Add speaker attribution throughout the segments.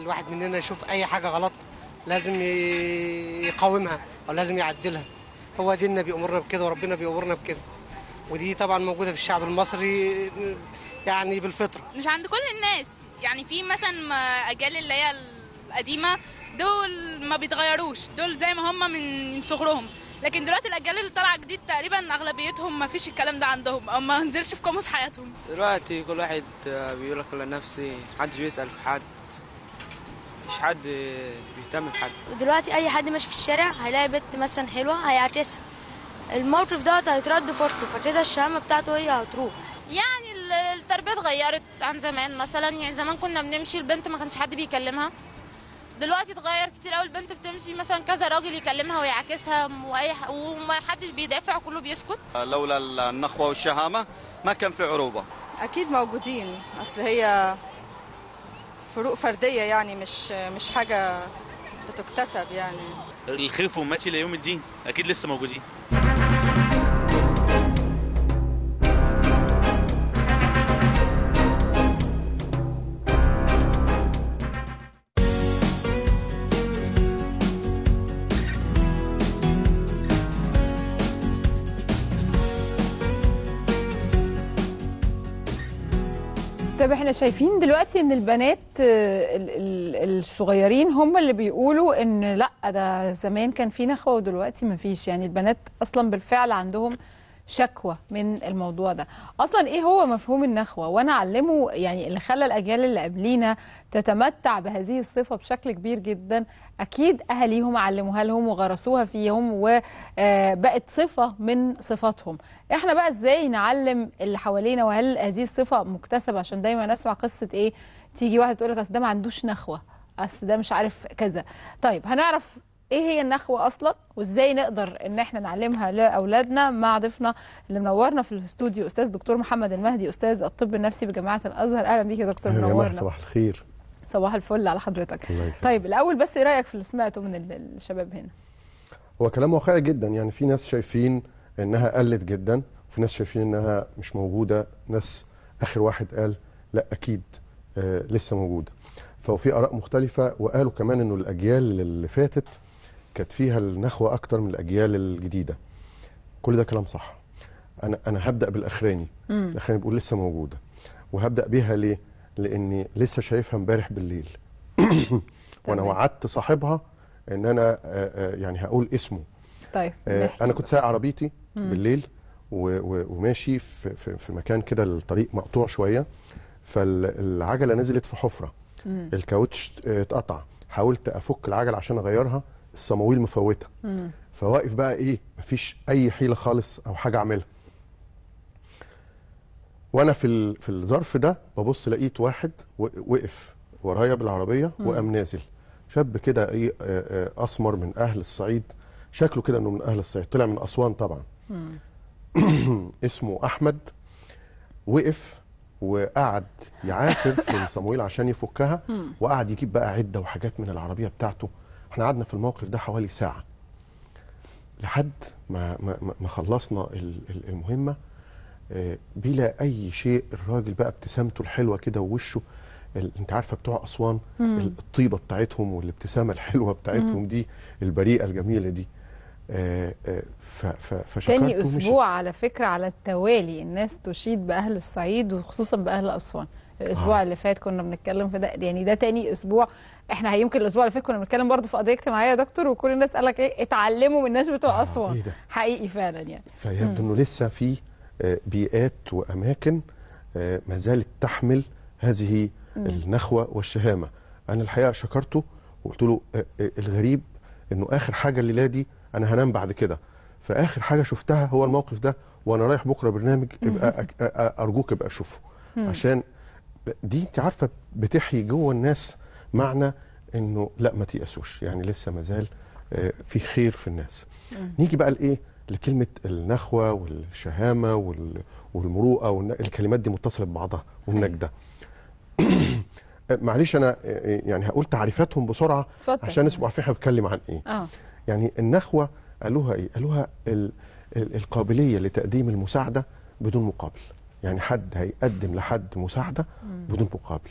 Speaker 1: الواحد مننا يشوف اي حاجه غلط لازم ي- يقاومها او لازم يعدلها هو ديننا بيأمرنا بكده وربنا بيأمرنا بكده ودي طبعا موجوده في الشعب المصري يعني بالفطره
Speaker 2: مش عند كل الناس يعني في مثلا ما- اجيال اللي هي القديمه دول ما بيتغيروش دول زي ما هم من صغرهم لكن دلوقتي الاجيال اللي طالعه جديد تقريبا اغلبيتهم ما فيش الكلام ده عندهم او ما نزلش في قاموس حياتهم
Speaker 3: دلوقتي كل واحد بيقول لك على نفسي محدش بيسأل في حد مش حد بيهتم بحد
Speaker 4: ودلوقتي اي حد ماشي في الشارع هيلاقي بنت مثلا حلوه هيعكسها الموقف دوت هيترد في وسطه فكده الشهامه بتاعته هي هتروح
Speaker 5: يعني ال- التربيه اتغيرت عن زمان مثلا يعني زمان كنا بنمشي البنت ما كانش حد بيكلمها دلوقتي اتغير كتير قوي البنت بتمشي مثلا كذا راجل يكلمها ويعاكسها واي ح- وما حدش بيدافع وكله بيسكت
Speaker 6: لولا النخوة والشهامة ما كان في عروبة
Speaker 7: اكيد موجودين اصل هي فروق فرديه يعني مش مش حاجه بتكتسب يعني
Speaker 8: الخيف وماشي ليوم الدين اكيد لسه موجودين
Speaker 9: طب احنا شايفين دلوقتي ان البنات آه، ال- ال- الصغيرين هم اللي بيقولوا ان لا ده زمان كان في نخوه ودلوقتي ما فيش يعني البنات اصلا بالفعل عندهم شكوى من الموضوع ده اصلا ايه هو مفهوم النخوه وانا اعلمه يعني اللي خلى الاجيال اللي قبلينا تتمتع بهذه الصفه بشكل كبير جدا اكيد اهاليهم علموها لهم وغرسوها فيهم وبقت صفه من صفاتهم احنا بقى ازاي نعلم اللي حوالينا وهل هذه الصفه مكتسبه عشان دايما نسمع قصه ايه تيجي واحده تقول لك اصل ده ما عندوش نخوه اصل ده مش عارف كذا طيب هنعرف ايه هي النخوه اصلا وازاي نقدر ان احنا نعلمها لاولادنا مع ضيفنا اللي منورنا في الاستوديو استاذ دكتور محمد المهدي استاذ الطب النفسي بجامعه الازهر اهلا بيك يا دكتور
Speaker 10: أهلا يا
Speaker 9: منورنا
Speaker 10: جماعة، صباح الخير
Speaker 9: صباح الفل على حضرتك
Speaker 10: الله يخليك.
Speaker 9: طيب الاول بس ايه رايك في اللي سمعته من ال- الشباب هنا
Speaker 10: هو كلام واقعي جدا يعني في ناس شايفين انها قلت جدا وفي ناس شايفين انها مش موجوده ناس اخر واحد قال لا اكيد آه لسه موجوده ففي اراء مختلفه وقالوا كمان انه الاجيال اللي فاتت كانت فيها النخوه اكتر من الاجيال الجديده كل ده كلام صح انا انا هبدا بالاخراني
Speaker 11: مم.
Speaker 10: الاخراني بيقول لسه موجوده وهبدا بيها ليه لاني لسه شايفها امبارح بالليل وانا وعدت صاحبها ان انا آه، آه، يعني هقول اسمه
Speaker 9: طيب
Speaker 10: آه،
Speaker 9: نحكي.
Speaker 10: انا كنت سايق عربيتي
Speaker 9: مم.
Speaker 10: بالليل و- و- وماشي في, في, في مكان كده الطريق مقطوع شويه فالعجله نزلت في حفره
Speaker 9: مم.
Speaker 10: الكاوتش آه، اتقطع حاولت افك العجله عشان اغيرها الصمويل مفوته
Speaker 9: مم.
Speaker 10: فواقف بقى ايه مفيش اي حيله خالص او حاجه اعملها وانا في ال- في الظرف ده ببص لقيت واحد و- وقف ورايا بالعربيه
Speaker 11: مم.
Speaker 10: وقام نازل شاب كده ايه آه، آه، اسمر من اهل الصعيد شكله كده انه من اهل الصعيد طلع من اسوان طبعا اسمه احمد وقف وقعد يعافر في الصمويل عشان يفكها
Speaker 11: مم.
Speaker 10: وقعد يجيب بقى عده وحاجات من العربيه بتاعته احنا قعدنا في الموقف ده حوالي ساعه لحد ما ما ما- ما خلصنا ال- ال- المهمه آه، بلا اي شيء الراجل بقى ابتسامته الحلوه كده ووشه ال- انت عارفه بتوع اسوان
Speaker 11: مم.
Speaker 10: ال- الطيبه بتاعتهم والابتسامه الحلوه بتاعتهم
Speaker 9: مم.
Speaker 10: دي البريئه الجميله دي آه، آه، ف- ف- فشكرته
Speaker 9: تاني
Speaker 10: مش-
Speaker 9: اسبوع على فكره على التوالي الناس تشيد باهل الصعيد وخصوصا باهل اسوان الاسبوع
Speaker 10: آه.
Speaker 9: اللي فات كنا بنتكلم في ده يعني ده تاني اسبوع احنا يمكن الاسبوع اللي فات كنا بنتكلم برضه في قضيه اجتماعيه يا دكتور وكل الناس قال لك ايه اتعلموا من الناس بتوع اسوان
Speaker 10: إيه ده؟
Speaker 9: حقيقي فعلا يعني
Speaker 10: فيبدو
Speaker 9: مم.
Speaker 10: انه لسه في آه، بيئات واماكن آه، ما زالت تحمل هذه
Speaker 11: مم.
Speaker 10: النخوه والشهامه انا الحقيقه شكرته وقلت له آه، آه، الغريب انه اخر حاجه الليله دي انا هنام بعد كده فاخر حاجه شفتها هو الموقف ده وانا رايح بكره برنامج ابقى أك- أ- أ- ارجوك ابقى اشوفه
Speaker 11: مم.
Speaker 10: عشان دي انت عارفه بتحيي جوه الناس معنى انه لا ما تيأسوش يعني لسه ما زال آه، في خير في الناس
Speaker 11: مم.
Speaker 10: نيجي بقى لايه لكلمه النخوه والشهامه وال- والمروءه والن- الكلمات دي متصله ببعضها والنجده معلش انا آه، يعني هقول تعريفاتهم بسرعه
Speaker 9: اتفضل.
Speaker 10: عشان الناس يبقوا عارفين احنا بنتكلم عن ايه
Speaker 9: اه
Speaker 10: يعني النخوه قالوها ايه قالوها ال ال القابليه لتقديم المساعده بدون مقابل يعني حد هيقدم لحد مساعده
Speaker 11: مم.
Speaker 10: بدون مقابل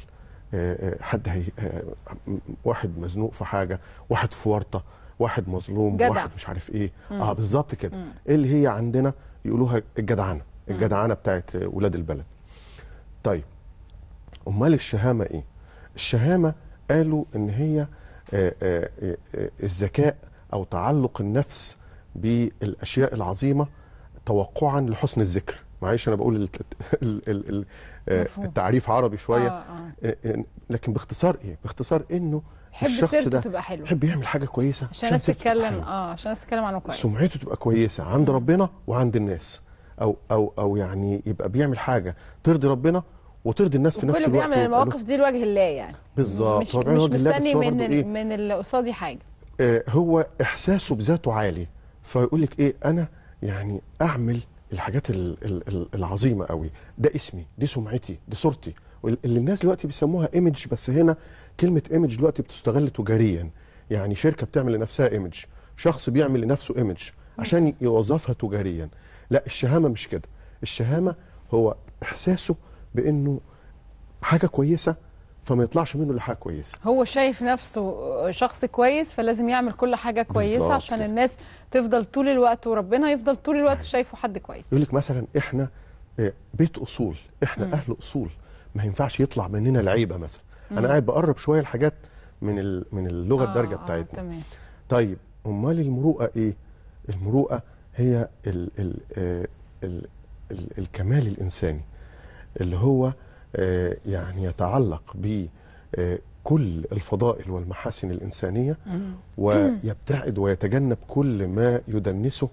Speaker 10: آه، آه، حد هي آه، م- واحد مزنوق في حاجه واحد في ورطه واحد مظلوم
Speaker 9: جدع.
Speaker 10: واحد مش عارف ايه
Speaker 9: مم.
Speaker 10: اه بالظبط كده
Speaker 9: مم.
Speaker 10: ايه اللي هي عندنا يقولوها الجدعنه الجدعنه بتاعت آه، ولاد البلد طيب امال الشهامه ايه الشهامه قالوا ان هي آه، آه، آه، آه، الذكاء او تعلق النفس بالاشياء العظيمه توقعا لحسن الذكر معلش انا بقول ال- ال- ال- ال- آه،
Speaker 9: مفهوم.
Speaker 10: التعريف عربي شويه
Speaker 9: آه، آه.
Speaker 10: آه، آه، لكن باختصار ايه باختصار انه
Speaker 9: يحب
Speaker 10: الشخص
Speaker 9: سيرته
Speaker 10: ده
Speaker 9: تبقى حلوه
Speaker 10: يحب يعمل حاجه كويسه
Speaker 9: عشان الناس
Speaker 10: سيرته تبقى
Speaker 9: تتكلم
Speaker 10: حلوة.
Speaker 9: اه عشان الناس تتكلم عنه كويس
Speaker 10: سمعته تبقى كويسه عند ربنا وعند الناس او او او يعني يبقى بيعمل حاجه ترضي ربنا وترضي الناس في نفس
Speaker 9: كله
Speaker 10: الوقت
Speaker 9: بيعمل
Speaker 10: ويبقى له-
Speaker 9: المواقف دي لوجه الله يعني
Speaker 10: بالظبط
Speaker 9: مش,
Speaker 10: هو بيعمل
Speaker 9: مش
Speaker 10: وجه الله، بس
Speaker 9: مستني
Speaker 10: هو
Speaker 9: من
Speaker 10: برضه
Speaker 9: ال-
Speaker 10: إيه؟
Speaker 9: من اللي قصادي حاجه
Speaker 10: آه، هو احساسه بذاته عالي فيقول لك ايه انا يعني اعمل الحاجات ال- ال- ال- العظيمه قوي ده اسمي دي سمعتي دي صورتي وال- اللي الناس دلوقتي بيسموها ايمج بس هنا كلمه ايمج دلوقتي بتستغل تجاريا يعني شركه بتعمل لنفسها ايمج شخص بيعمل لنفسه ايمج عشان يوظفها تجاريا لا الشهامه مش كده الشهامه هو احساسه بانه حاجه كويسه فما يطلعش منه الا حاجه كويسه
Speaker 9: هو شايف نفسه شخص كويس فلازم يعمل كل حاجه كويسه
Speaker 10: بالظبط
Speaker 9: عشان
Speaker 10: كده.
Speaker 9: الناس تفضل طول الوقت وربنا يفضل طول الوقت شايفه حد كويس
Speaker 10: يقول لك مثلا احنا آه، بيت اصول احنا
Speaker 9: مم.
Speaker 10: اهل اصول ما ينفعش يطلع مننا لعيبه مثلا
Speaker 9: مم.
Speaker 10: انا قاعد بقرب شويه الحاجات من ال- من اللغه
Speaker 9: آه،
Speaker 10: الدارجه
Speaker 9: آه،
Speaker 10: بتاعتنا
Speaker 9: تمام
Speaker 10: طيب امال المروءه ايه المروءه هي ال ال آه، ال ال الكمال الانساني اللي هو آه، يعني يتعلق ب آه، كل الفضائل والمحاسن الانسانيه
Speaker 9: مم.
Speaker 10: ويبتعد ويتجنب كل ما يدنسه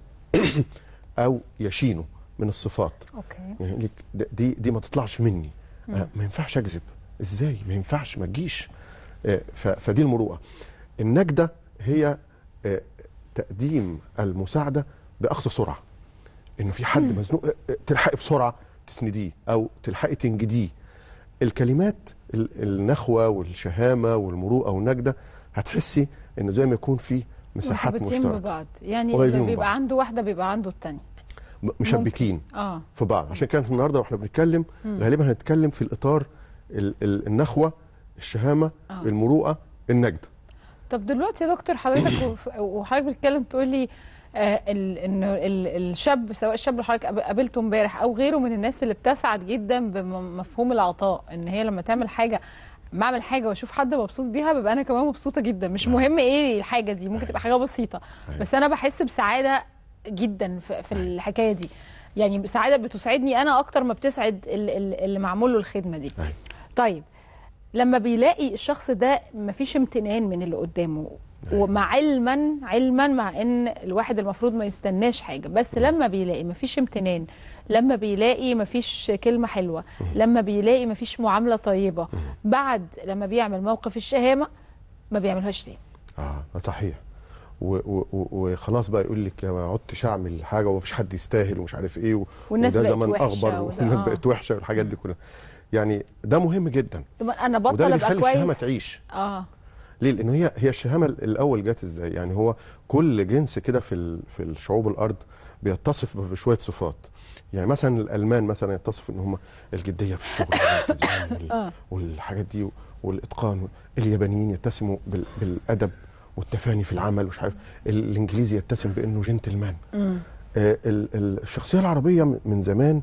Speaker 10: او يشينه من الصفات
Speaker 9: اوكي
Speaker 10: يعني لك ده- دي دي ما تطلعش مني
Speaker 9: مم.
Speaker 10: آه ما ينفعش اكذب ازاي ما ينفعش ما تجيش آه ف- فدي المروءه النجده هي آه تقديم المساعده باقصى سرعه انه في حد
Speaker 9: مم.
Speaker 10: مزنوق آه، آه، تلحقي بسرعه تسنديه او تلحقي تنجديه الكلمات ال- النخوه والشهامه والمروءه والنجده هتحسي انه زي ما يكون في مساحات
Speaker 9: مرتبطين
Speaker 10: مشتركه
Speaker 9: ببعض يعني
Speaker 10: قريبين
Speaker 9: اللي
Speaker 10: من
Speaker 9: بيبقى
Speaker 10: بعض.
Speaker 9: عنده واحده بيبقى عنده الثانيه
Speaker 10: م- مشبكين
Speaker 9: اه
Speaker 10: في بعض عشان كده النهارده واحنا بنتكلم
Speaker 9: مم.
Speaker 10: غالبا هنتكلم في الاطار ال- ال- النخوه الشهامه
Speaker 9: آه.
Speaker 10: المروءه النجده
Speaker 9: طب دلوقتي يا دكتور حضرتك وف- وحضرتك بتتكلم تقول لي آه ال- انه ال- الشاب سواء الشاب اللي حضرتك قاب- قابلته امبارح او غيره من الناس اللي بتسعد جدا بمفهوم العطاء ان هي لما تعمل حاجه بعمل حاجه واشوف حد مبسوط بيها ببقى انا كمان مبسوطه جدا مش مهم ايه الحاجه دي ممكن تبقى حاجه بسيطه بس انا بحس بسعاده جدا في, في الحكايه دي يعني سعاده بتسعدني انا اكتر ما بتسعد ال- ال- اللي معمول له الخدمه دي طيب لما بيلاقي الشخص ده مفيش امتنان من اللي قدامه ومع علما علما مع ان الواحد المفروض ما يستناش حاجه بس لما بيلاقي مفيش امتنان لما بيلاقي مفيش كلمه حلوه لما بيلاقي مفيش معامله طيبه بعد لما بيعمل موقف الشهامه ما بيعملهاش تاني
Speaker 10: اه ده صحيح و- و- و- وخلاص بقى يقول لك ما عدتش اعمل حاجه ومفيش حد يستاهل ومش عارف ايه و-
Speaker 9: والناس
Speaker 10: وده
Speaker 9: بقت
Speaker 10: زمن
Speaker 9: وحشة
Speaker 10: اخبر
Speaker 9: وده-
Speaker 10: والناس
Speaker 9: آه.
Speaker 10: بقت وحشه والحاجات دي كلها يعني ده مهم جدا
Speaker 9: طب انا
Speaker 10: وده
Speaker 9: بطل
Speaker 10: اللي
Speaker 9: ابقى
Speaker 10: بيخلي الشهامه
Speaker 9: كويس
Speaker 10: تعيش
Speaker 9: اه
Speaker 10: ليه؟ لان هي هي الشهامه الاول جت ازاي؟ يعني هو كل جنس كده في ال- في الشعوب الارض بيتصف بشويه صفات. يعني مثلا الالمان مثلا يتصف ان هم الجديه في الشغل والالتزام وال-
Speaker 9: آه.
Speaker 10: والحاجات دي والاتقان اليابانيين يتسموا بال- بالادب والتفاني في العمل ومش عارف الانجليزي يتسم بانه جنتلمان
Speaker 9: مم.
Speaker 10: آه، ال- ال- الشخصيه العربيه م- من زمان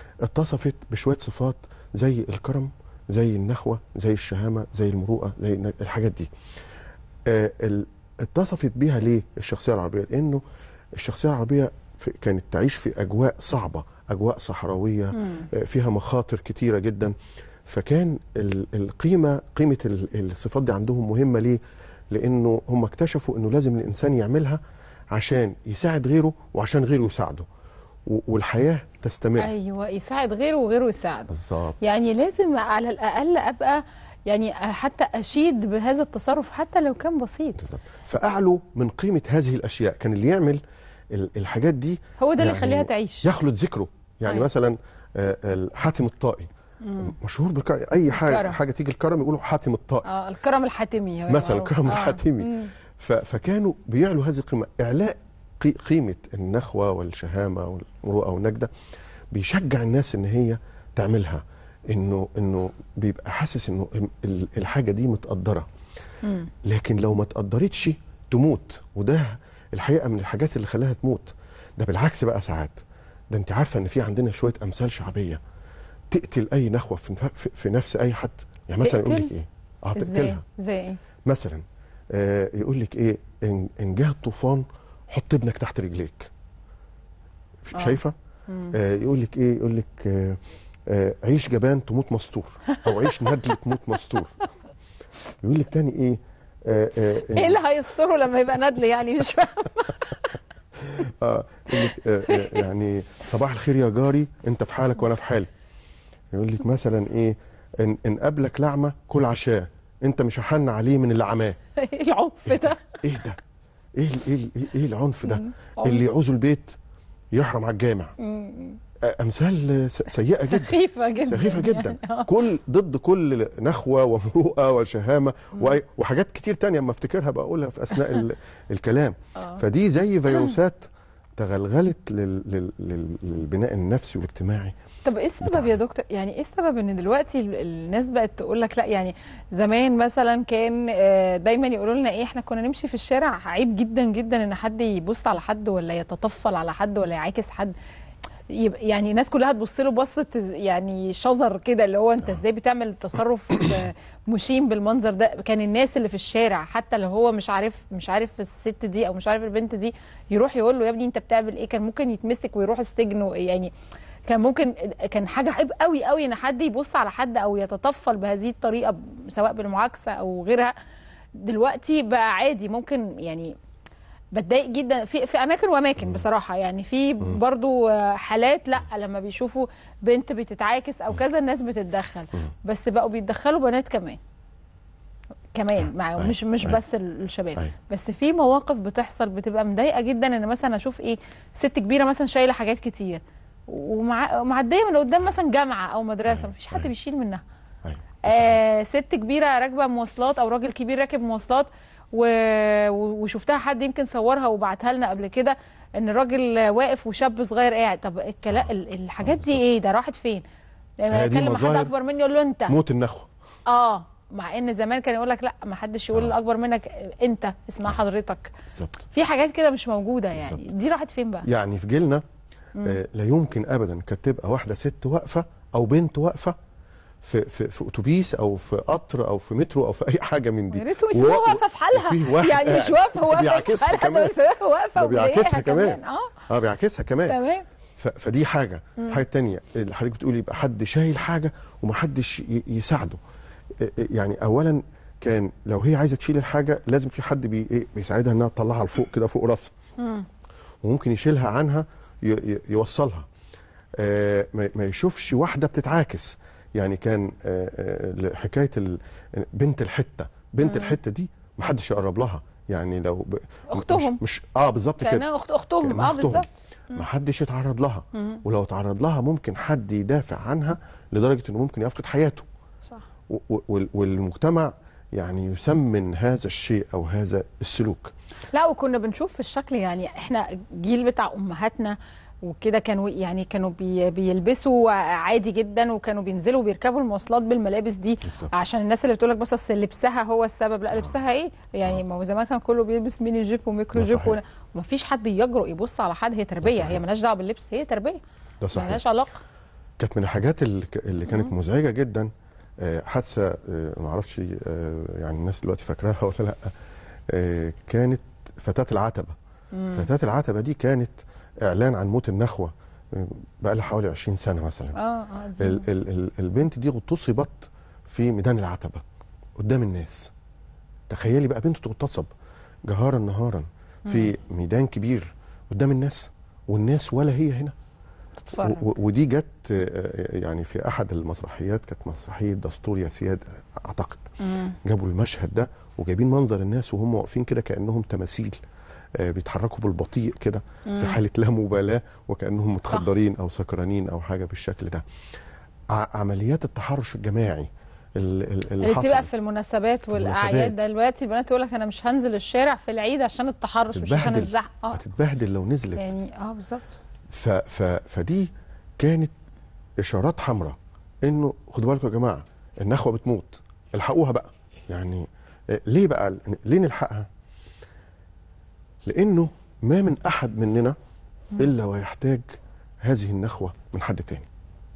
Speaker 10: اتصفت بشويه صفات زي الكرم زي النخوه زي الشهامه زي المروءه زي الن- الحاجات دي آه، ال- اتصفت بيها ليه الشخصيه العربيه لانه الشخصيه العربيه في كانت تعيش في اجواء صعبه اجواء صحراويه
Speaker 9: مم.
Speaker 10: آه، فيها مخاطر كتيره جدا فكان ال- القيمه قيمه ال- الصفات دي عندهم مهمه ليه لانه هم اكتشفوا انه لازم الانسان يعملها عشان يساعد غيره وعشان غيره يساعده و- والحياه تستمر
Speaker 9: ايوه يساعد غيره وغيره يساعد
Speaker 10: بالظبط
Speaker 9: يعني لازم على الاقل ابقى يعني حتى اشيد بهذا التصرف حتى لو كان بسيط
Speaker 10: فاعلوا من قيمه هذه الاشياء كان اللي يعمل ال- الحاجات دي
Speaker 9: هو ده اللي
Speaker 10: يعني
Speaker 9: يخليها تعيش
Speaker 10: يخلد ذكره يعني
Speaker 9: أيوة.
Speaker 10: مثلا آه، ال- حاتم الطائي
Speaker 9: مم.
Speaker 10: مشهور بالكرم اي حاجه
Speaker 9: الكرم.
Speaker 10: حاجه تيجي الكرم يقولوا حاتم الطائي
Speaker 9: اه الكرم الحاتمي هو
Speaker 10: مثلا
Speaker 9: معروف.
Speaker 10: الكرم
Speaker 9: آه.
Speaker 10: الحاتمي
Speaker 9: مم.
Speaker 10: ف- فكانوا بيعلوا هذه القيمه اعلاء قي- قيمه النخوه والشهامه والمروءه والنجده بيشجع الناس ان هي تعملها انه انه بيبقى حاسس انه ال- الحاجه دي متقدره
Speaker 9: مم.
Speaker 10: لكن لو ما اتقدرتش تموت وده الحقيقه من الحاجات اللي خلاها تموت ده بالعكس بقى ساعات ده انت عارفه ان في عندنا شويه امثال شعبيه تقتل اي نخوه في, في, في نفس اي حد يعني مثلا يقول لك
Speaker 9: تقتل؟
Speaker 10: ايه اه
Speaker 9: ازاي
Speaker 10: تقتلها
Speaker 9: ازاي ايه
Speaker 10: مثلا آه يقول لك ايه ان, إن جه الطوفان حط ابنك تحت رجليك
Speaker 9: آه.
Speaker 10: شايفه
Speaker 9: مم.
Speaker 10: آه يقول لك ايه يقول لك آه آه عيش جبان تموت مستور او عيش ندل تموت مستور يقول لك تاني ايه آه آه
Speaker 9: ايه اللي هيستره لما يبقى ندل يعني مش فاهم
Speaker 10: اه يقول لك آه آه يعني صباح الخير يا جاري انت في حالك وانا في حالي يقول لك مثلا ايه ان ان قابلك لعمه كل عشاه انت مش هحن عليه من اللي عماه
Speaker 9: ايه العنف ده
Speaker 10: ايه ده ايه ال- ايه ال- ايه, إيه العنف ده
Speaker 9: مم.
Speaker 10: اللي يعوزه البيت يحرم على الجامع
Speaker 9: مم.
Speaker 10: آه، امثال س- سيئه جدا
Speaker 9: سخيفه جدا
Speaker 10: سخيفه جدا
Speaker 9: يعني. آه.
Speaker 10: كل ضد كل نخوه ومروءه وشهامه وأي- وحاجات كتير تانية اما افتكرها بقولها في اثناء ال- الكلام
Speaker 9: آه.
Speaker 10: فدي زي فيروسات تغلغلت لل- لل- لل- للبناء النفسي والاجتماعي
Speaker 9: طب ايه السبب يا دكتور يعني ايه السبب ان دلوقتي ال- الناس بقت تقول لك لا يعني زمان مثلا كان آه، دايما يقولوا لنا ايه احنا كنا نمشي في الشارع عيب جدا جدا ان حد يبص على حد ولا يتطفل على حد ولا يعاكس حد يبقى يعني الناس كلها تبص له بصه يعني شظر كده اللي هو انت ازاي بتعمل تصرف آه، مشين بالمنظر ده كان الناس اللي في الشارع حتى لو هو مش عارف مش عارف الست دي او مش عارف البنت دي يروح يقول له يا ابني انت بتعمل ايه كان ممكن يتمسك ويروح السجن و- يعني كان ممكن كان حاجه عيب قوي قوي ان حد يبص على حد او يتطفل بهذه الطريقه سواء بالمعاكسه او غيرها دلوقتي بقى عادي ممكن يعني بتضايق جدا في في اماكن واماكن بصراحه يعني في برضو آه، حالات لا لما بيشوفوا بنت بتتعاكس او كذا الناس بتتدخل بس بقوا بيتدخلوا بنات كمان كمان مع مش مش
Speaker 10: أيوة.
Speaker 9: بس ال- الشباب
Speaker 10: أيوة.
Speaker 9: بس في مواقف بتحصل بتبقى مضايقه جدا ان مثلا اشوف ايه ست كبيره مثلا شايله حاجات كتير ومع- ومعديه من قدام مثلا جامعه او مدرسه مفيش حد بيشيل منها آه ست كبيره راكبه مواصلات او راجل كبير راكب مواصلات و... و- وشفتها حد يمكن صورها وبعتها لنا قبل كده ان الراجل واقف وشاب صغير قاعد طب الكلام الحاجات دي ايه ده راحت فين؟ لما
Speaker 10: هي دي
Speaker 9: يكلم حد
Speaker 10: مظاهر
Speaker 9: اكبر مني يقول له انت
Speaker 10: موت النخوه
Speaker 9: اه مع ان زمان كان يقول لك لا ما حدش يقول الاكبر منك انت اسمها حضرتك
Speaker 10: بالظبط
Speaker 9: في حاجات كده مش موجوده يعني دي راحت فين بقى؟
Speaker 10: يعني في جيلنا
Speaker 9: مم.
Speaker 10: آه لا يمكن ابدا كانت تبقى واحده ست واقفه او بنت واقفه في في في اتوبيس او في قطر او في مترو او في اي حاجه من دي
Speaker 9: يا ريت يسيبوها
Speaker 10: و-
Speaker 9: واقفه في حالها
Speaker 10: وفي واحد
Speaker 9: يعني مش
Speaker 10: قاعد
Speaker 9: واقفه واقفه في
Speaker 10: بيعاكسها
Speaker 9: حالها
Speaker 10: كمان.
Speaker 9: ده بس واقفه
Speaker 10: ده بيعاكسها
Speaker 9: ومضايقها
Speaker 10: كمان
Speaker 9: اه
Speaker 10: اه بيعكسها كمان
Speaker 9: تمام
Speaker 10: ف- فدي حاجه
Speaker 9: مم.
Speaker 10: الحاجه الثانيه اللي حضرتك بتقولي يبقى حد شايل حاجه ومحدش ي- يساعده إيه إيه يعني اولا كان لو هي عايزه تشيل الحاجه لازم في حد بي إيه بيساعدها انها تطلعها لفوق كده فوق راسها
Speaker 9: مم.
Speaker 10: وممكن يشيلها عنها ي- ي- يوصلها آه، ما ما يشوفش واحده بتتعاكس يعني كان آه، آه، حكايه ال- بنت الحته بنت
Speaker 9: مم.
Speaker 10: الحته دي ما حدش يقرب لها يعني لو ب...
Speaker 9: أختهم.
Speaker 10: مش, مش اه بالظبط كده
Speaker 9: كانها اخت اختهم
Speaker 10: كأنها
Speaker 9: اه
Speaker 10: أختهم.
Speaker 9: بالظبط
Speaker 10: ما حدش يتعرض لها
Speaker 9: مم.
Speaker 10: ولو تعرض لها ممكن حد يدافع عنها لدرجه انه ممكن يفقد حياته
Speaker 9: صح
Speaker 10: و- و- وال- والمجتمع يعني يسمن هذا الشيء او هذا السلوك
Speaker 9: لا وكنا بنشوف في الشكل يعني احنا الجيل بتاع امهاتنا وكده كانوا يعني كانوا بي بيلبسوا عادي جدا وكانوا بينزلوا بيركبوا المواصلات بالملابس دي عشان الناس اللي بتقول لك بس اصل لبسها هو السبب لا لبسها ايه يعني ما هو زمان كان كله بيلبس ميني جيب وميكرو
Speaker 10: ده
Speaker 9: جيب
Speaker 10: صحيح.
Speaker 9: ون- ومفيش حد يجرؤ يبص على حد هي تربيه هي ملهاش دعوه باللبس هي تربيه
Speaker 10: ده صحيح
Speaker 9: ملهاش علاقه
Speaker 10: كانت من الحاجات اللي ك- اللي كانت مزعجه جدا آه، حادثه آه، ما اعرفش آه، يعني الناس دلوقتي فاكراها ولا لا آه، كانت فتاه العتبه
Speaker 9: مم.
Speaker 10: فتاه العتبه دي كانت اعلان عن موت النخوه آه، بقى لها حوالي 20 سنه مثلا
Speaker 9: اه اه دي-
Speaker 10: ال ال ال البنت دي اغتصبت في ميدان العتبه قدام الناس تخيلي بقى بنت تغتصب جهارا نهارا في ميدان كبير قدام الناس والناس ولا هي هنا
Speaker 9: تتفرج
Speaker 10: و- و- ودي جت آه، يعني في احد المسرحيات كانت مسرحيه دستور يا سياد اعتقد
Speaker 9: مم.
Speaker 10: جابوا المشهد ده وجايبين منظر الناس وهم واقفين كده كانهم تماثيل آه، بيتحركوا بالبطيء كده
Speaker 9: مم.
Speaker 10: في حاله لا مبالاه وكانهم متخدرين او سكرانين او حاجه بالشكل ده ع- عمليات التحرش الجماعي ال- ال-
Speaker 9: اللي
Speaker 10: اللي
Speaker 9: بتبقى
Speaker 10: حصلت
Speaker 9: في المناسبات والاعياد
Speaker 10: المناسبات.
Speaker 9: دلوقتي البنات تقول لك انا مش هنزل الشارع في العيد عشان التحرش مش عشان
Speaker 10: تتبهدل.
Speaker 9: الزحمه اه
Speaker 10: هتتبهدل لو نزلت
Speaker 9: يعني اه بالظبط
Speaker 10: ف ف فدي كانت اشارات حمراء انه خدوا بالكم يا جماعه النخوه بتموت الحقوها بقى يعني آه، ليه بقى ليه نلحقها لانه ما من احد مننا الا ويحتاج هذه النخوه من حد تاني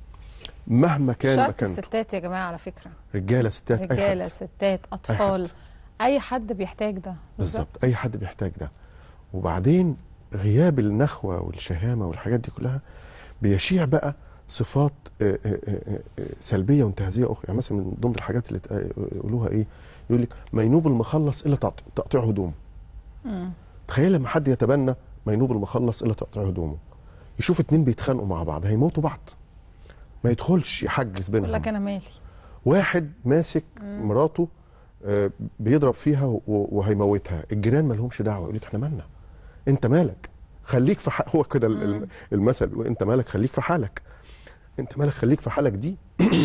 Speaker 10: مهما كان
Speaker 9: شرط
Speaker 10: مكانته
Speaker 9: الستات يا جماعه على فكره
Speaker 10: رجاله ستات اي
Speaker 9: رجاله
Speaker 10: حد
Speaker 9: ستات اطفال اي حد بيحتاج ده
Speaker 10: بالظبط اي حد بيحتاج ده وبعدين غياب النخوه والشهامه والحاجات دي كلها بيشيع بقى صفات آه، آه، آه، آه، سلبيه وانتهازيه اخرى يعني مثلا من ضمن الحاجات اللي تق- يقولوها ايه يقول لك ما ينوب المخلص الا تقط- تقطيع هدومه
Speaker 9: مم.
Speaker 10: تخيل لما حد يتبنى ما ينوب المخلص الا تقطيع هدومه يشوف اتنين بيتخانقوا مع بعض هيموتوا بعض ما يدخلش يحجز
Speaker 9: يقول
Speaker 10: بينهم
Speaker 9: لك انا مالي
Speaker 10: واحد ماسك مراته آه، بيضرب فيها و- وهيموتها الجيران ما لهمش دعوه يقول لك احنا مالنا انت مالك خليك في حق هو كده ال- ال- المثل انت مالك خليك في حالك انت مالك خليك في حالك دي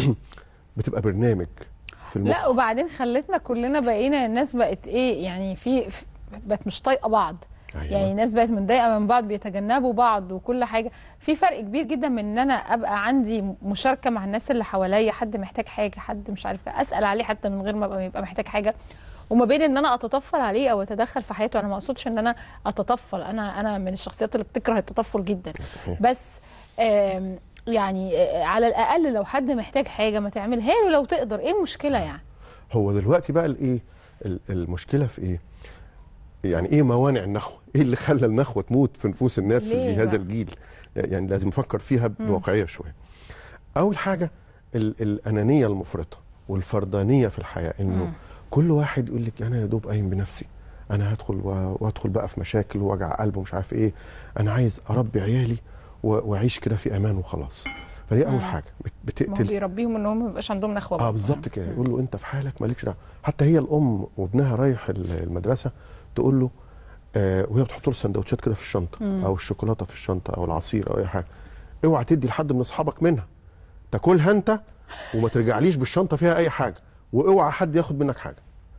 Speaker 10: بتبقى برنامج في المخ
Speaker 9: لا وبعدين خلتنا كلنا بقينا الناس بقت ايه يعني في في- بقت مش طايقه بعض
Speaker 10: أيوة.
Speaker 9: يعني الناس بقت متضايقه من بعض بيتجنبوا بعض وكل حاجه في فرق كبير جدا من ان انا ابقى عندي مشاركه مع الناس اللي حواليا حد محتاج حاجه حد مش عارف إيه، اسال عليه حتى من غير ما ابقى يبقى محتاج حاجه وما بين ان انا اتطفل عليه او اتدخل في حياته انا ما اقصدش ان انا اتطفل انا انا من الشخصيات اللي بتكره التطفل جدا
Speaker 10: صحيح.
Speaker 9: بس آم، يعني آه، على الاقل لو حد محتاج حاجه ما تعملها له لو تقدر ايه المشكله يعني
Speaker 10: هو دلوقتي بقى الايه ال- المشكله في ايه يعني ايه موانع النخوه ايه اللي خلى النخوه تموت في نفوس الناس في
Speaker 9: ليه
Speaker 10: هذا
Speaker 9: بقى؟
Speaker 10: الجيل يعني لازم نفكر فيها بواقعيه شويه اول حاجه ال الانانيه المفرطه والفردانيه في الحياه انه كل واحد يقول لك انا يا دوب قايم بنفسي انا هدخل و- وادخل بقى في مشاكل ووجع قلب ومش عارف ايه انا عايز اربي عيالي و- واعيش كده في امان وخلاص فدي اول حاجه بت-
Speaker 9: ما هو
Speaker 10: بتقتل
Speaker 9: بيربيهم ان هم ما يبقاش عندهم نخوه
Speaker 10: اه
Speaker 9: برضه.
Speaker 10: بالظبط كده يقول له انت في حالك مالكش دعوه حتى هي الام وابنها رايح ال- المدرسه تقول له آه وهي بتحط له السندوتشات كده في الشنطه او الشوكولاته في الشنطه او العصير او اي حاجه اوعى تدي لحد من اصحابك منها تاكلها انت وما ترجعليش بالشنطه فيها اي حاجه واوعى حد ياخد منك حاجه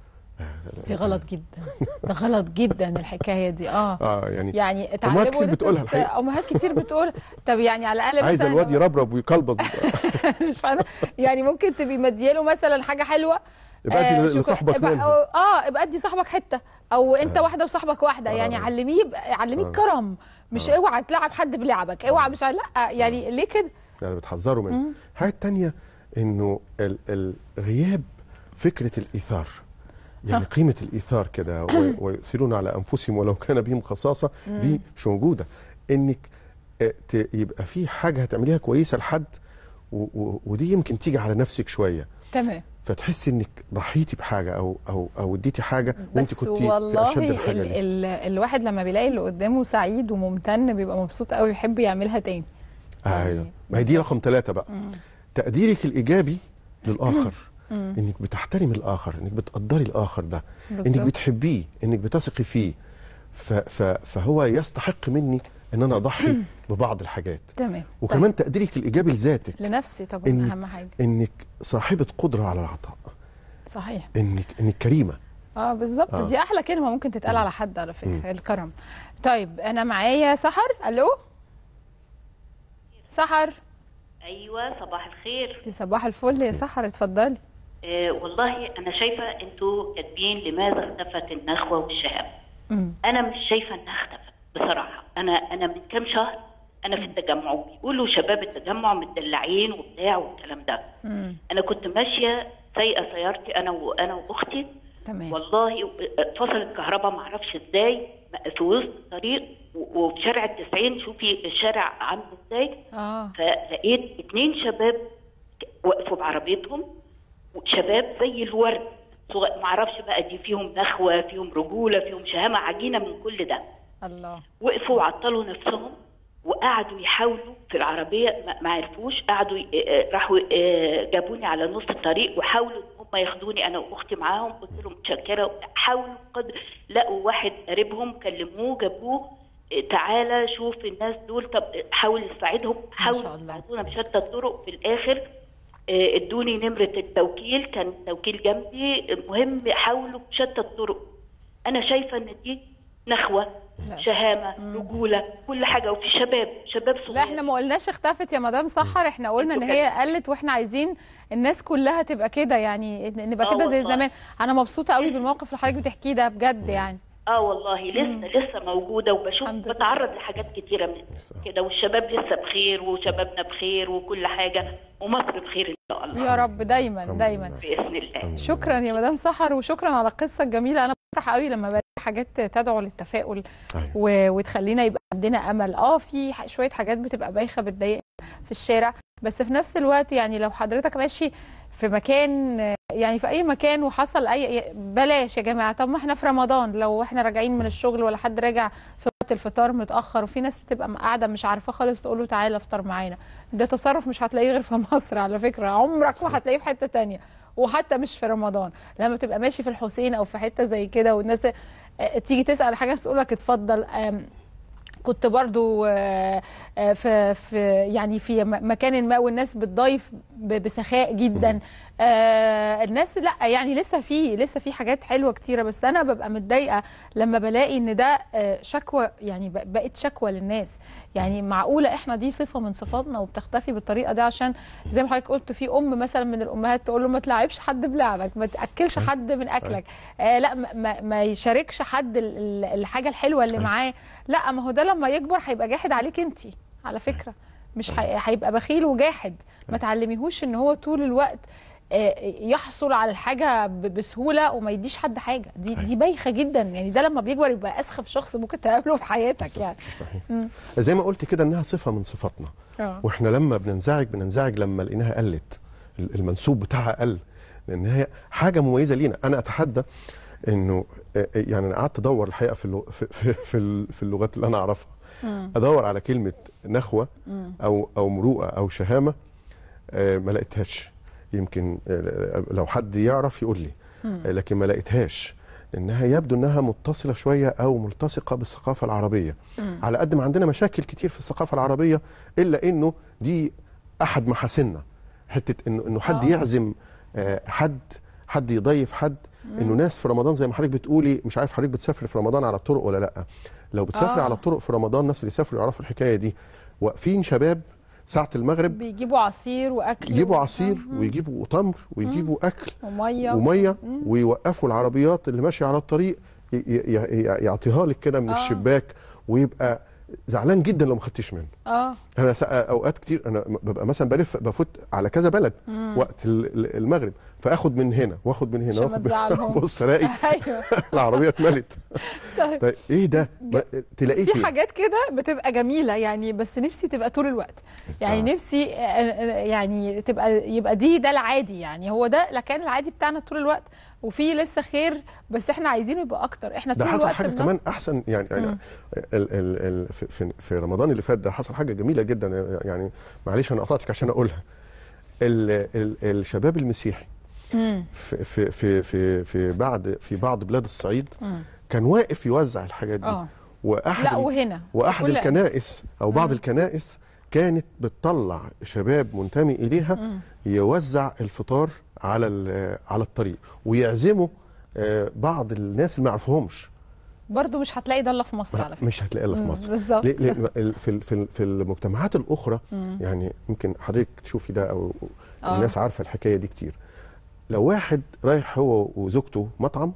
Speaker 9: دي غلط جدا ده غلط جدا الحكايه دي اه
Speaker 10: اه يعني
Speaker 9: يعني
Speaker 10: أمهات
Speaker 9: اتعلموا
Speaker 10: كتير
Speaker 9: إن أنت
Speaker 10: بتقولها
Speaker 9: ت-
Speaker 10: الحقيقة.
Speaker 9: امهات كتير بتقول طب يعني على الاقل
Speaker 10: عايز
Speaker 9: مثلا
Speaker 10: الواد يربرب ويكلبز
Speaker 9: مش عارفة يعني ممكن تبقي مدياله مثلا حاجه حلوه
Speaker 10: يبقى ادي
Speaker 9: شوكو-
Speaker 10: لصاحبك
Speaker 9: يبقى-
Speaker 10: منها.
Speaker 9: اه يبقى ادي صاحبك حته او انت واحده وصاحبك واحده يعني
Speaker 10: آه.
Speaker 9: علميه يبقى- علميه كرم مش اوعى تلعب حد بلعبك اوعى مش عارف- لا يعني ليه كده
Speaker 10: يعني بتحذروا منه الحاجه الثانيه انه ال- ال- غياب فكره الايثار يعني قيمه الايثار كده و- ويؤثرون على انفسهم ولو كان بهم خصاصه دي مش موجوده انك آه، ت- يبقى في حاجه هتعمليها كويسه لحد و- و- ودي يمكن تيجي على نفسك شويه
Speaker 9: تمام
Speaker 10: فتحسي انك ضحيتي بحاجه او او او اديتي حاجه وانت
Speaker 9: بس
Speaker 10: كنت في
Speaker 9: والله
Speaker 10: اشد الحاجه
Speaker 9: ال
Speaker 10: ليها.
Speaker 9: ال الواحد لما بيلاقي اللي قدامه سعيد وممتن بيبقى مبسوط قوي يحب يعملها تاني
Speaker 10: ايوه ما هي دي رقم ثلاثة بقى تقديرك الايجابي للاخر انك بتحترم الاخر انك بتقدري الاخر ده انك
Speaker 9: بالظبط.
Speaker 10: بتحبيه انك بتثقي فيه ف ف فهو يستحق مني ان انا اضحي ببعض الحاجات
Speaker 9: تمام
Speaker 10: وكمان تقديرك الايجابي لذاتك
Speaker 9: طيب. لنفسي طبعا
Speaker 10: إنك-
Speaker 9: اهم حاجه
Speaker 10: انك صاحبه قدره على العطاء
Speaker 9: صحيح
Speaker 10: انك انك كريمه
Speaker 9: اه بالظبط
Speaker 10: آه.
Speaker 9: دي احلى كلمه ممكن تتقال على حد على فكره الكرم طيب انا معايا سحر الو سحر
Speaker 11: ايوه صباح الخير
Speaker 9: صباح الفل يا سحر اتفضلي
Speaker 11: آه والله انا شايفه انتوا كاتبين لماذا اختفت النخوه والشهامه
Speaker 9: مم.
Speaker 11: انا مش شايفه انها اختفت بصراحه انا انا من كام شهر انا في التجمع بيقولوا شباب التجمع متدلعين وبتاع والكلام ده
Speaker 9: مم.
Speaker 11: انا كنت ماشيه سايقه سيارتي انا وانا واختي
Speaker 9: تمام
Speaker 11: والله فصل الكهرباء ما اعرفش ازاي في وسط الطريق و- وفي شارع التسعين شوفي الشارع عامل ازاي
Speaker 9: اه
Speaker 11: فلقيت اتنين شباب وقفوا بعربيتهم شباب زي الورد صغ- معرفش بقى دي فيهم نخوة فيهم رجولة فيهم شهامة عجينة من كل ده
Speaker 9: الله
Speaker 11: وقفوا وعطلوا نفسهم وقعدوا يحاولوا في العربية ما- ما عرفوش قعدوا ي- آه، راحوا آه، جابوني على نص الطريق وحاولوا ان هم ياخدوني انا واختي معاهم قلت لهم متشكرة حاولوا قدر لقوا واحد قريبهم كلموه جابوه آه، تعالى شوف الناس دول طب آه، حاول تساعدهم حاولوا
Speaker 9: شاء الله.
Speaker 11: يساعدونا بشتى الطرق في الاخر آه، ادوني نمرة التوكيل كان التوكيل جنبي المهم حاولوا بشتى الطرق انا شايفة ان دي نخوة
Speaker 9: لا.
Speaker 11: شهامه رجوله كل حاجه وفي شباب شباب صغير
Speaker 9: لا احنا ما قلناش اختفت يا مدام سحر احنا قلنا ان هي قلت واحنا عايزين الناس كلها تبقى كده يعني نبقى
Speaker 11: آه
Speaker 9: كده زي
Speaker 11: والله.
Speaker 9: زمان انا مبسوطه قوي بالموقف اللي حضرتك بتحكيه ده بجد يعني
Speaker 11: اه والله لسه لسه موجوده وبشوف بتعرض لحاجات كتيره من كده والشباب لسه بخير وشبابنا بخير وكل حاجه ومصر بخير ان شاء الله
Speaker 9: يا رب دايما دايما
Speaker 11: باذن الله
Speaker 9: شكرا يا مدام سحر وشكرا على القصه الجميله انا بفرح قوي لما بلاقي حاجات تدعو للتفاؤل و... وتخلينا يبقى عندنا امل اه في ح- شويه حاجات بتبقى بايخه بتضايق في الشارع بس في نفس الوقت يعني لو حضرتك ماشي في مكان يعني في اي مكان وحصل اي بلاش يا جماعه طب ما احنا في رمضان لو احنا راجعين من الشغل ولا حد راجع في وقت الفطار متاخر وفي ناس بتبقى قاعده مش عارفه خالص تقول له تعالى افطر معانا ده تصرف مش هتلاقيه غير في مصر على فكره عمرك ما هتلاقيه في حته تانية وحتى مش في رمضان لما تبقى ماشي في الحسين او في حته زي كده والناس آه، تيجي تسال حاجه تقول لك اتفضل آم، كنت برضو آه، آه، في في يعني في م- مكان ما والناس بتضيف ب- بسخاء جدا آه، الناس لا يعني لسه في لسه في حاجات حلوه كتيره بس انا ببقى متضايقه لما بلاقي ان ده آه، شكوى يعني ب- بقت شكوى للناس يعني معقوله احنا دي صفه من صفاتنا وبتختفي بالطريقه دي عشان زي ما حضرتك قلت في ام مثلا من الامهات تقول له ما تلعبش حد بلعبك ما تاكلش حد من اكلك آه لا ما- ما, ما يشاركش حد ال- ال- الحاجه الحلوه اللي معاه لا ما هو ده لما يكبر هيبقى جاحد عليك انت على فكره مش هي- هيبقى بخيل وجاحد ما تعلميهوش ان هو طول الوقت آه، يحصل على الحاجه ب- بسهوله وما يديش حد حاجه دي دي بايخه جدا يعني ده لما بيكبر يبقى اسخف شخص ممكن تقابله في حياتك يعني مم.
Speaker 10: زي ما قلت كده انها صفه من صفاتنا
Speaker 9: اه
Speaker 10: واحنا لما بننزعج بننزعج لما لقيناها قلت المنسوب بتاعها قل لان هي حاجه مميزه لينا انا اتحدى انه آه، يعني انا قعدت ادور الحقيقه في اللغ- في في, في, ال- في اللغات اللي انا اعرفها
Speaker 12: مم.
Speaker 10: ادور على كلمه نخوه
Speaker 12: مم.
Speaker 10: او او مروءه او شهامه آه، ما لقيتهاش يمكن آه، لو حد يعرف يقول لي
Speaker 12: مم.
Speaker 10: آه، لكن ما لقيتهاش لانها يبدو انها متصله شويه او ملتصقه بالثقافه العربيه
Speaker 12: مم.
Speaker 10: على قد ما عندنا مشاكل كتير في الثقافه العربيه الا انه دي احد محاسننا حته انه انه حد
Speaker 12: آه.
Speaker 10: يعزم آه، حد حد يضيف حد
Speaker 12: مم.
Speaker 10: انه ناس في رمضان زي ما حضرتك بتقولي مش عارف حضرتك بتسافري في رمضان على الطرق ولا لا لو بتسافري
Speaker 9: آه.
Speaker 10: على الطرق في رمضان الناس اللي يسافروا يعرفوا الحكايه دي واقفين شباب ساعه المغرب
Speaker 9: بيجيبوا عصير واكل
Speaker 10: يجيبوا
Speaker 9: و-
Speaker 10: عصير
Speaker 9: مم.
Speaker 10: ويجيبوا تمر ويجيبوا اكل
Speaker 9: وميه
Speaker 10: وميه
Speaker 9: مم.
Speaker 10: ويوقفوا العربيات اللي ماشيه على الطريق ي- ي- ي- يعطيها لك كده من
Speaker 9: آه.
Speaker 10: الشباك ويبقى زعلان جدا لو ما خدتش منه
Speaker 9: اه
Speaker 10: انا سا- اوقات كتير انا ببقى مثلا بلف بفوت على كذا بلد
Speaker 9: مم.
Speaker 10: وقت ال- ال- المغرب فاخد من هنا واخد من هنا
Speaker 9: عشان ما
Speaker 10: واخد من
Speaker 9: تزعلهم.
Speaker 10: بص الاقي
Speaker 9: ايوه
Speaker 10: العربيه اتملت
Speaker 9: طيب
Speaker 10: طيب ايه ده ما- تلاقيه
Speaker 9: في
Speaker 10: فين
Speaker 9: حاجات كده بتبقى جميله يعني بس نفسي تبقى طول الوقت يعني نفسي آه، آه، يعني تبقى يبقى دي ده العادي يعني هو ده لا كان العادي بتاعنا طول الوقت وفي لسه خير بس احنا عايزينه يبقى اكتر احنا
Speaker 10: ده
Speaker 9: طول
Speaker 10: حصل
Speaker 9: الوقت
Speaker 10: حاجه
Speaker 9: بنط-
Speaker 10: كمان احسن يعني يعني
Speaker 9: مم.
Speaker 10: ال ال ال في, في, في رمضان اللي فات ده حصل حاجه جميله جدا يعني معلش انا قطعتك عشان اقولها ال ال الشباب المسيحي
Speaker 9: مم.
Speaker 10: في في في في, في بعد في بعض بلاد الصعيد
Speaker 9: مم.
Speaker 10: كان واقف يوزع الحاجات دي
Speaker 9: اه
Speaker 10: واحد
Speaker 9: لا
Speaker 10: ال-
Speaker 9: وهنا
Speaker 10: واحد
Speaker 9: كل-
Speaker 10: الكنائس او بعض
Speaker 9: مم.
Speaker 10: الكنائس كانت بتطلع شباب منتمي اليها
Speaker 9: مم.
Speaker 10: يوزع الفطار على ال- على الطريق ويعزموا آه، بعض الناس اللي ما يعرفوهمش
Speaker 9: برضو مش هتلاقي ده الا في مصر على فكره
Speaker 10: مش هتلاقي الا في
Speaker 9: مم،
Speaker 10: مصر
Speaker 9: بالظبط.
Speaker 10: ليه- ليه- ال- في ال- في ال- في المجتمعات الاخرى
Speaker 9: مم.
Speaker 10: يعني يمكن حضرتك تشوفي ده او
Speaker 9: آه.
Speaker 10: الناس عارفه الحكايه دي كتير لو واحد رايح هو وزوجته مطعم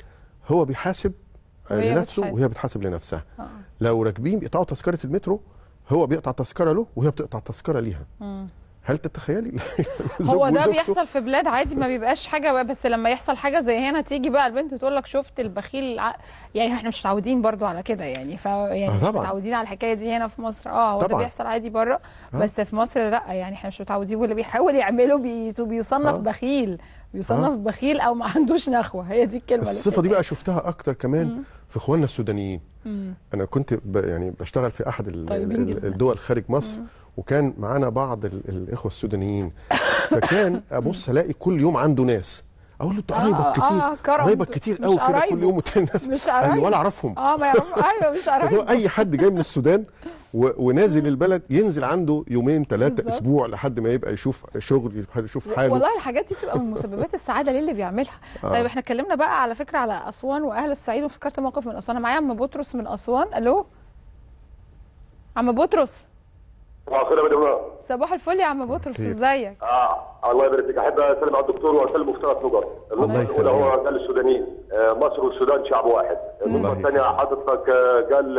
Speaker 10: هو بيحاسب آه،
Speaker 9: وهي
Speaker 10: لنفسه
Speaker 9: بتحاسب.
Speaker 10: وهي بتحاسب لنفسها
Speaker 9: آه.
Speaker 10: لو راكبين بيقطعوا تذكره المترو هو بيقطع تذكره له وهي بتقطع تذكره ليها
Speaker 9: مم.
Speaker 10: هل تتخيلي
Speaker 9: هو
Speaker 10: زوج
Speaker 9: ده
Speaker 10: وزوجته؟
Speaker 9: بيحصل في بلاد عادي ما بيبقاش حاجه بقى بس لما يحصل حاجه زي هنا تيجي بقى البنت تقول لك شفت البخيل ع... يعني احنا مش متعودين برضو على كده يعني ف يعني
Speaker 10: آه
Speaker 9: مش
Speaker 10: طبعاً.
Speaker 9: متعودين على الحكايه دي هنا في مصر اه هو ده
Speaker 10: طبعاً.
Speaker 9: بيحصل عادي بره
Speaker 10: آه.
Speaker 9: بس في مصر لا يعني احنا مش متعودين واللي بيحاول يعمله بي... بيصنف
Speaker 10: آه.
Speaker 9: بخيل بيصنف
Speaker 10: آه.
Speaker 9: بخيل او ما عندوش نخوه هي دي الكلمه اللي
Speaker 10: الصفه دي
Speaker 9: بتتقال.
Speaker 10: بقى شفتها اكتر كمان
Speaker 9: مم.
Speaker 10: في اخواننا السودانيين
Speaker 9: مم.
Speaker 10: انا كنت ب يعني بشتغل في احد ال-
Speaker 9: طيبين
Speaker 10: ال-
Speaker 9: جداً.
Speaker 10: الدول خارج مصر وكان معانا بعض ال- الاخوه السودانيين فكان ابص الاقي كل يوم عنده ناس اقول له انت
Speaker 9: آه،
Speaker 10: قرايبك
Speaker 9: آه،
Speaker 10: كتير
Speaker 9: آه، كرم.
Speaker 10: قرايبك كتير
Speaker 9: مش
Speaker 10: قوي كده كل
Speaker 9: قرايبه.
Speaker 10: يوم وتلاقي الناس
Speaker 9: مش
Speaker 10: قال لي
Speaker 9: قرايبه.
Speaker 10: ولا اعرفهم
Speaker 9: اه ما يعرف ايوه مش
Speaker 10: هو
Speaker 9: قرايبه
Speaker 10: اي حد جاي من السودان و... ونازل البلد ينزل عنده يومين ثلاثه
Speaker 9: بالظبط.
Speaker 10: اسبوع لحد ما يبقى يشوف شغل يشوف حاله
Speaker 9: والله الحاجات دي بتبقى من مسببات السعاده للي بيعملها
Speaker 10: آه.
Speaker 9: طيب احنا اتكلمنا بقى على فكره على اسوان واهل الصعيد وافتكرت موقف من اسوان أنا معايا عم بطرس من اسوان الو عم بطرس
Speaker 12: صباح الخير يا مدام
Speaker 9: صباح الفل يا عم بطرس
Speaker 10: خير.
Speaker 9: ازيك
Speaker 12: آه الله يبارك فيك احب اسلم على الدكتور واسلم في ثلاث نقط النقطه
Speaker 10: الله
Speaker 12: الاولى هو
Speaker 10: يخليك.
Speaker 12: قال السودانيين آه مصر والسودان شعب واحد النقطه الثانيه حضرتك آه، قال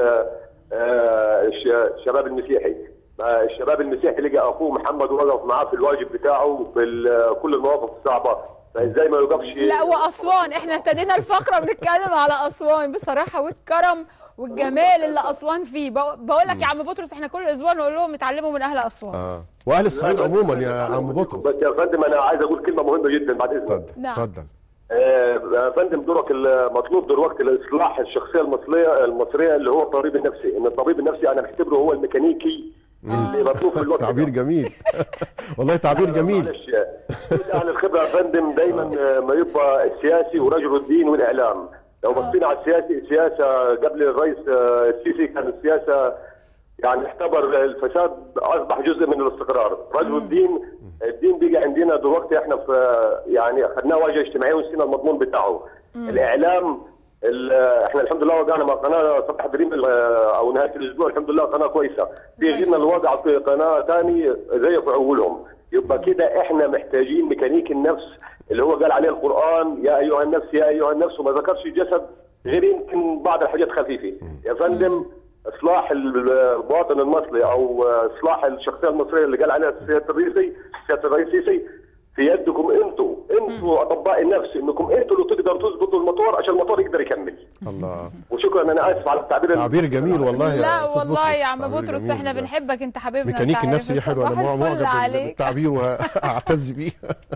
Speaker 12: آه الش- الشباب المسيحي آه، الشباب المسيحي لقى اخوه محمد وقف معاه في الواجب بتاعه في ال- كل المواقف الصعبه فازاي ما يوقفش
Speaker 9: لا واسوان احنا ابتدينا الفقره بنتكلم على اسوان بصراحه والكرم والجمال اللي اسوان فيه بق- بقول لك يا عم بطرس احنا كل اسبوع نقول لهم اتعلموا من اهل اسوان
Speaker 10: اه واهل الصعيد عموما يا عم بطرس
Speaker 12: بس يا فندم انا عايز اقول كلمه مهمه جدا بعد اذنك
Speaker 10: اتفضل
Speaker 9: نعم.
Speaker 10: اتفضل
Speaker 12: آه، يا فندم دورك المطلوب دلوقتي لاصلاح الشخصيه المصريه المصريه اللي هو الطبيب النفسي، ان الطبيب النفسي انا بعتبره هو الميكانيكي اللي مطلوب في الوقت
Speaker 10: تعبير
Speaker 12: ده.
Speaker 10: جميل والله تعبير جميل
Speaker 12: معلش كل اهل الخبره يا فندم دايما آه، ما يبقى السياسي ورجل الدين والاعلام، لو بصينا على السياسي السياسه قبل الرئيس آه، السيسي كان السياسه يعني اعتبر الفساد اصبح جزء من الاستقرار، رجل الدين الدين بيجي عندنا دلوقتي احنا في يعني اخذناه واجهه اجتماعيه ونسينا المضمون بتاعه. الاعلام ال- احنا الحمد لله وقعنا مع قناه صباح دريم ال- او نهايه الاسبوع الحمد لله قناه كويسه في غيرنا الوضع في قناه ثاني زي في اولهم يبقى كده احنا محتاجين ميكانيك النفس اللي هو قال عليه القران يا ايها النفس يا ايها النفس وما ذكرش الجسد غير يمكن بعض الحاجات خفيفه يا فندم اصلاح الباطن المصري او اصلاح الشخصيه المصريه اللي قال عليها السياده الرئيسي السياده الرئيس السيسي في يدكم انتوا انتوا اطباء النفس انكم انتوا اللي تقدروا تظبطوا الموتور عشان الموتور يقدر يكمل
Speaker 10: الله
Speaker 12: وشكرا انا اسف على التعبير
Speaker 10: تعبير جميل والله يا
Speaker 9: لا
Speaker 10: أستاذ
Speaker 9: والله
Speaker 10: بطرس.
Speaker 9: يا عم
Speaker 10: تعبير
Speaker 9: بطرس
Speaker 10: جميل
Speaker 9: احنا
Speaker 10: ده.
Speaker 9: بنحبك انت حبيبنا
Speaker 10: ميكانيك
Speaker 9: أنت
Speaker 10: النفسي دي
Speaker 9: عارف.
Speaker 10: حلوه انا
Speaker 9: صباح
Speaker 10: معجب
Speaker 9: الفل عليك.
Speaker 10: بالتعبير واعتز بيه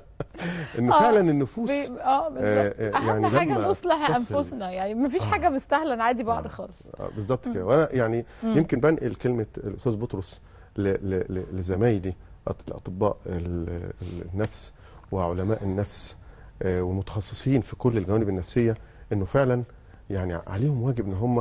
Speaker 10: انه
Speaker 9: آه،
Speaker 10: فعلا النفوس
Speaker 9: بي- اه
Speaker 10: آه،
Speaker 9: بالظبط
Speaker 10: آه،
Speaker 9: اهم
Speaker 10: يعني
Speaker 9: حاجه
Speaker 10: لما
Speaker 9: نصلح
Speaker 10: تصل-
Speaker 9: انفسنا يعني مفيش حاجه مستاهله نعادي بعض خالص
Speaker 10: آه، بالظبط كده وانا يعني يمكن بنقل كلمه الاستاذ بطرس ل- ل- ل- لزمايلي أط- الاطباء ال- ال- النفس وعلماء النفس آه، والمتخصصين في كل الجوانب النفسيه انه فعلا يعني عليهم واجب ان هم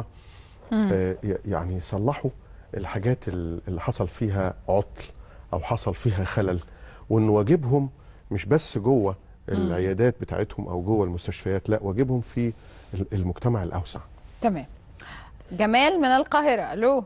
Speaker 10: آه، ي- يعني يصلحوا الحاجات ال- اللي حصل فيها عطل او حصل فيها خلل وان واجبهم مش بس جوه العيادات بتاعتهم او جوه المستشفيات لا واجبهم في ال- المجتمع الاوسع
Speaker 9: تمام جمال من القاهره الو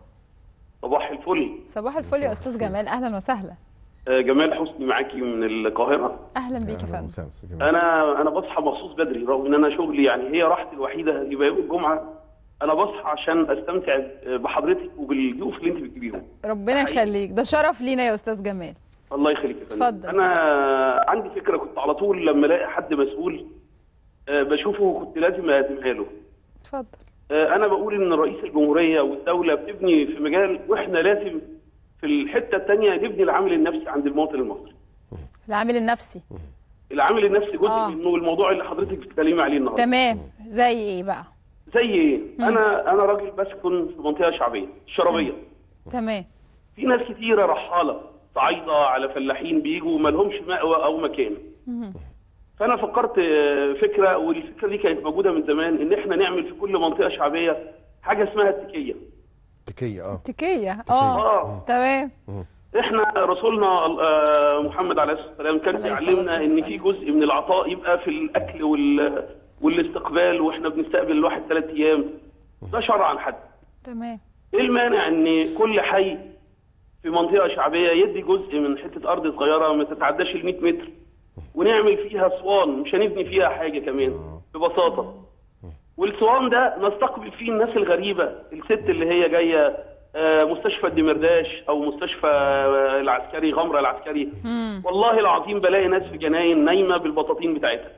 Speaker 13: صباح الفل
Speaker 9: صباح الفل يا استاذ جمال اهلا وسهلا
Speaker 13: آه، جمال حسني معاكي من القاهرة
Speaker 9: اهلا بيك يا
Speaker 10: أهلاً
Speaker 9: فندم
Speaker 10: وسهلاً، أستاذ جمال.
Speaker 13: أنا أنا بصحى مخصوص بدري رغم إن أنا شغلي يعني هي راحتي الوحيدة يبقى يوم الجمعة أنا بصحى عشان أستمتع بحضرتك وبالضيوف اللي أنت بتجيبيهم
Speaker 9: ربنا يخليك ده شرف لينا يا استاذ جمال
Speaker 13: الله يخليك يا فندم
Speaker 9: اتفضل.
Speaker 13: أنا عندي فكرة كنت على طول لما ألاقي حد مسؤول آه، بشوفه كنت لازم أقدمها له
Speaker 9: اتفضل
Speaker 13: آه، أنا بقول إن رئيس الجمهورية والدولة بتبني في مجال وإحنا لازم في الحتة الثانية نبني العامل النفسي عند المواطن المصري
Speaker 9: العامل النفسي
Speaker 13: العامل النفسي جزء
Speaker 9: آه.
Speaker 13: منه الموضوع اللي حضرتك بتتكلمي عليه النهارده
Speaker 9: تمام زي ايه بقى
Speaker 13: زي ايه؟ انا انا راجل بسكن في منطقه شعبيه الشرابيه
Speaker 9: تمام
Speaker 13: في ناس كتيره رحاله صعايده على فلاحين بيجوا ما لهمش مأوى او مكان
Speaker 9: مم.
Speaker 13: فانا فكرت آه، فكره والفكره دي كانت موجوده من زمان ان احنا نعمل في كل منطقه شعبيه حاجه اسمها التكيه
Speaker 10: تكيه اه
Speaker 9: تكيه اه
Speaker 13: اه
Speaker 9: تمام
Speaker 13: احنا رسولنا آه، محمد عليه الصلاه والسلام كان
Speaker 9: عليه الصلاة
Speaker 13: بيعلمنا ان في جزء من العطاء يبقى في الاكل وال والاستقبال واحنا بنستقبل الواحد ثلاث ايام ده شرع عن حد
Speaker 9: تمام
Speaker 13: ايه المانع ان كل حي في منطقه شعبيه يدي جزء من حته ارض صغيره ما تتعداش ال 100 متر ونعمل فيها اسوان مش هنبني فيها حاجه كمان ببساطه والاسوان ده نستقبل فيه الناس الغريبه الست اللي هي جايه آه، مستشفى الدمرداش او مستشفى آه، العسكري غمره العسكري
Speaker 9: مم.
Speaker 13: والله العظيم بلاقي ناس في جناين نايمه بالبطاطين بتاعتها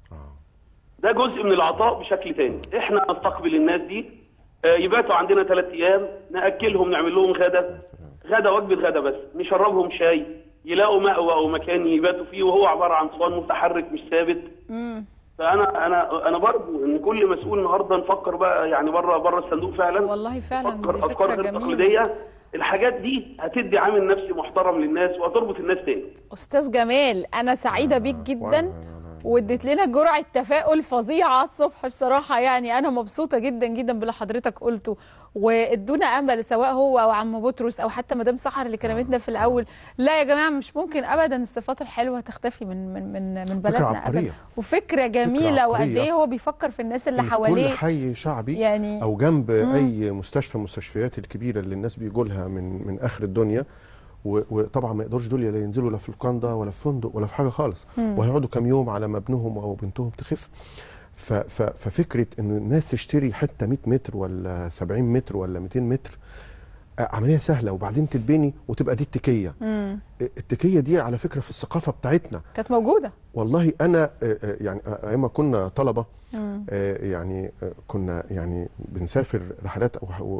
Speaker 13: ده جزء من العطاء بشكل تاني احنا نستقبل الناس دي آه، يباتوا عندنا ثلاث ايام ناكلهم نعمل لهم غدا غدا وجبه غدا بس نشربهم شاي يلاقوا مأوى او مكان يباتوا فيه وهو عباره عن صوان متحرك مش ثابت
Speaker 9: مم.
Speaker 13: فانا انا انا برجو ان كل مسؤول النهارده نفكر بقى يعني بره بره الصندوق فعلا
Speaker 9: والله فعلا
Speaker 13: نفكر
Speaker 9: دي
Speaker 13: افكار
Speaker 9: فكره
Speaker 13: غير
Speaker 9: جميله
Speaker 13: تقليديه الحاجات دي هتدي عامل نفسي محترم للناس وهتربط الناس تاني
Speaker 9: استاذ جمال انا سعيده بيك جدا واديت لنا جرعه تفاؤل فظيعه الصبح بصراحه يعني انا مبسوطه جدا جدا باللي حضرتك قلته وادونا امل سواء هو او عم بطرس او حتى مدام سحر اللي كلمتنا في الاول لا يا جماعه مش ممكن ابدا الصفات الحلوه تختفي من من من من بلدنا
Speaker 10: عبقرية.
Speaker 9: ابدا وفكره جميله وقد
Speaker 10: عبقرية.
Speaker 9: ايه هو بيفكر في الناس اللي
Speaker 10: في
Speaker 9: حواليه
Speaker 10: كل حي شعبي
Speaker 9: يعني-
Speaker 10: او جنب
Speaker 9: مم.
Speaker 10: اي مستشفى من المستشفيات الكبيره اللي الناس بيجوا لها من من اخر الدنيا و- وطبعا ما يقدرش دول لا ينزلوا لا في القنده ولا في فندق ولا في حاجه خالص
Speaker 14: مم.
Speaker 10: وهيقعدوا كام يوم على ما ابنهم او بنتهم تخف ف- ف- ففكره ان الناس تشتري حته 100 متر ولا 70 متر ولا 200 متر آه، عمليه سهله وبعدين تتبني وتبقى دي التكيه
Speaker 9: مم.
Speaker 10: التكيه دي على فكره في الثقافه بتاعتنا
Speaker 9: كانت موجوده
Speaker 10: والله انا آه، آه، يعني آه، ايام ما كنا طلبه
Speaker 9: مم.
Speaker 10: آه، يعني آه، كنا يعني بنسافر رحلات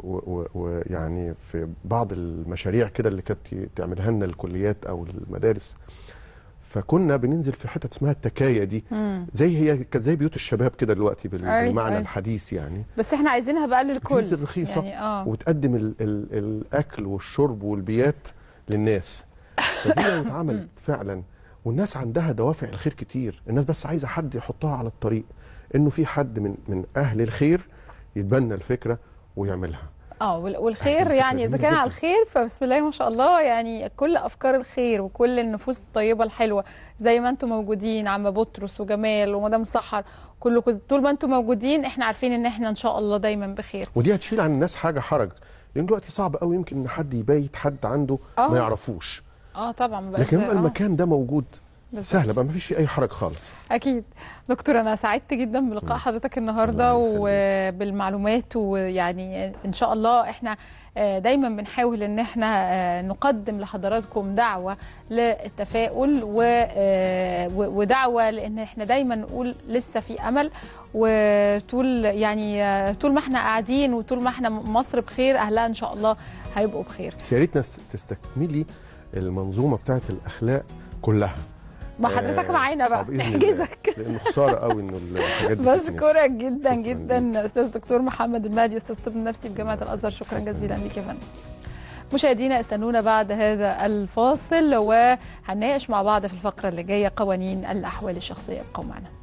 Speaker 10: ويعني في بعض المشاريع كده اللي كانت تعملها لنا الكليات او المدارس فكنا بننزل في حتت اسمها التكايا دي
Speaker 9: مم.
Speaker 10: زي هي كانت زي بيوت الشباب كده دلوقتي بال-
Speaker 9: أيوة،
Speaker 10: بالمعنى
Speaker 9: أيوة.
Speaker 10: الحديث يعني
Speaker 9: بس احنا عايزينها بقى للكل
Speaker 10: بتنزل رخيصه
Speaker 9: يعني اه
Speaker 10: وتقدم ال ال الاكل والشرب والبيات للناس فدي لو اتعملت فعلا والناس عندها دوافع الخير كتير الناس بس عايزه حد يحطها على الطريق انه في حد من من اهل الخير يتبنى الفكره ويعملها
Speaker 9: اه وال- والخير يعني اذا كان على الخير فبسم الله ما شاء الله يعني كل افكار الخير وكل النفوس الطيبه الحلوه زي ما انتم موجودين عم بطرس وجمال ومدام سحر كلكم طول ما انتم موجودين احنا عارفين ان احنا ان شاء الله دايما بخير
Speaker 10: ودي هتشيل عن الناس حاجه حرج لان دلوقتي صعب قوي يمكن ان حد يبيت حد عنده
Speaker 9: آه.
Speaker 10: ما يعرفوش
Speaker 9: اه طبعا ما بقاش
Speaker 10: لكن لما
Speaker 9: آه.
Speaker 10: المكان ده موجود
Speaker 9: بالظبط.
Speaker 10: سهله بقى ما فيش فيه اي حرج خالص
Speaker 9: اكيد دكتور انا سعدت جدا بلقاء حضرتك النهارده وبالمعلومات ويعني ان شاء الله احنا آه، دايما بنحاول ان احنا آه، نقدم لحضراتكم دعوه للتفاؤل و- آه، و- ودعوه لان احنا دايما نقول لسه في امل وطول يعني آه، طول ما احنا قاعدين وطول ما احنا مصر بخير اهلها ان شاء الله هيبقوا بخير
Speaker 10: بس يا ريت ناس تستكملي المنظومه بتاعت الاخلاق كلها
Speaker 9: ما حضرتك
Speaker 10: آه،
Speaker 9: معانا بقى
Speaker 10: آه، بإذن الله.
Speaker 9: نحجزك
Speaker 10: لانه خساره قوي انه الحاجات دي تتنسي.
Speaker 9: بشكرك جدا جدا استاذ دكتور محمد المهدي استاذ طب نفسي بجامعه الازهر شكرا جزيلا ليك يا فندم مشاهدينا استنونا بعد هذا الفاصل وهنناقش مع بعض في الفقره اللي جايه قوانين الاحوال الشخصيه ابقوا معنا